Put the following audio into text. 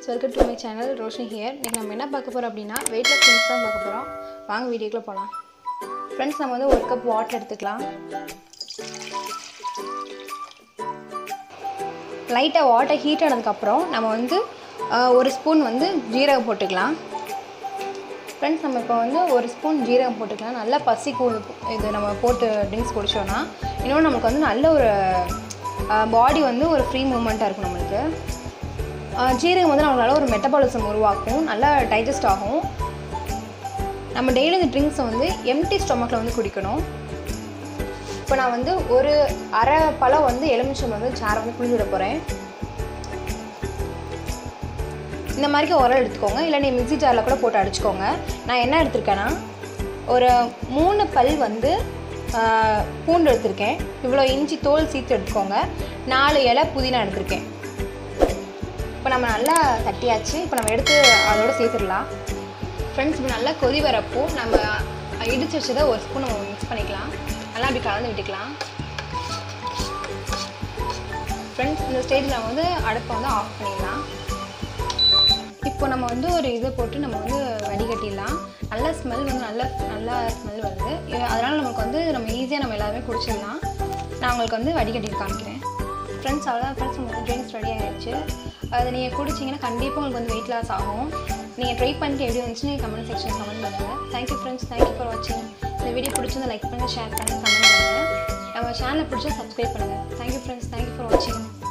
welcome to my channel Roshan here இன்றைக்கி நம்ம என்ன பார்க்க போகிறோம் அப்படின்னா வெயிட் லாஸ் திங்ஸ் தான் பார்க்க போகிறோம் வாங்க வீடியோக்குள்ளே போகலாம் ஃப்ரெண்ட்ஸ் நம்ம வந்து ஒரு கப் வாட்டர் எடுத்துக்கலாம் லைட்டாக வாட்டர் ஹீட் ஆனதுக்கப்புறம் நம்ம வந்து ஆஹ், ஒரு ஸ்பூன் வந்து ஜீரகம் போட்டுக்கலாம் ஃப்ரெண்ட்ஸ் நம்ம இப்போ வந்து ஒரு ஸ்பூன் ஜீரகம் போட்டுக்கலாம் நல்லா பசி கூழ் இது நம்ம போட்டு ட்ரிங்க்ஸ் குடித்தோன்னா இன்னொன்று நமக்கு வந்து நல்ல ஒரு பாடி வந்து ஒரு ஃப்ரீ மூமெண்ட்டாக இருக்கும் நம்மளுக்கு ஆஹ் ஜீரகம் வந்து நம்மளால ஒரு மெட்டபாலிசம் உருவாக்கும் நல்லா டைஜஸ்ட் ஆகும் நம்ம டெய்லி இந்த ட்ரிங்க்ஸை வந்து எம்டி ஸ்டொமக்கில் வந்து குடிக்கணும் இப்போ நான் வந்து ஒரு அரை பழம் வந்து எலுமிச்சம் வந்து சாரை வந்து புளிஞ்சு விட போகிறேன் இந்த மாதிரிக்கு உரம் எடுத்துக்கோங்க இல்லை நீ மிக்ஸி ஜாரில் கூட போட்டு அடிச்சுக்கோங்க நான் என்ன எடுத்திருக்கேன்னா ஒரு மூணு பல் வந்து ஆஹ், பூண்டு எடுத்திருக்கேன் இவ்வளோ இஞ்சி தோல் சீத்து எடுத்துக்கோங்க நாலு இலை புதினா எடுத்திருக்கேன் இப்போ நம்ம நல்லா தட்டியாச்சு இப்போ நம்ம எடுத்து அதோட சேர்த்துடலாம் ஃப்ரெண்ட்ஸ் இப்போ நல்லா கொதி வரப்போ நம்ம இடிச்சு வச்சதை ஒரு ஸ்பூன் நம்ம மிக்ஸ் பண்ணிக்கலாம் நல்லா அப்படி கலந்து விட்டுக்கலாம் ஃப்ரெண்ட்ஸ் இந்த ஸ்டேஜில் நம்ம வந்து அடுப்பை வந்து ஆஃப் பண்ணிடலாம் இப்போ நம்ம வந்து ஒரு இதை போட்டு நம்ம வந்து வடிகட்டிடலாம் நல்ல ஸ்மெல் வந்து நல்ல நல்லா ஸ்மெல் வருது இ- அதனால நமக்கு வந்து நம்ம ஈஸியாக நம்ம எல்லாருமே குடிச்சிடலாம் நான் உங்களுக்கு வந்து வடிகட்டி காமிக்கிறேன் ஃப்ரெண்ட்ஸ் அவ்வளோதான் ஃப்ரெண்ட்ஸ் உங்களுக்கு ட்ரிங்க்ஸ் ரெடி ஆகிடுச்சு அதை நீங்கள் குடிச்சிங்கன்னா கண்டிப்பாக உங்களுக்கு வந்து வெயிட் லாஸ் ஆகும் நீங்கள் ட்ரை பண்ணிட்டு எப்படி வந்துச்சு நீங்கள் கமெண்ட் செக்ஷன் கமெண்ட் பண்ணுங்கள் தேங்க்யூ ஃப்ரெண்ட்ஸ் தேங்க்யூ ஃபார் வாட்சிங் இந்த வீடியோ பிடிச்சிருந்தா லைக் பண்ணுங்கள் ஷேர் பண்ணுங்கள் கமெண்ட் பண்ணுங்கள் நம்ம சேனலை பிடிச்சா சப்ஸ்கிரைப் பண்ணுங்கள் தேங்க்யூ ஃப்ரெண்ட்ஸ் தேங்க்யூ ஃபார் வாட்சிங்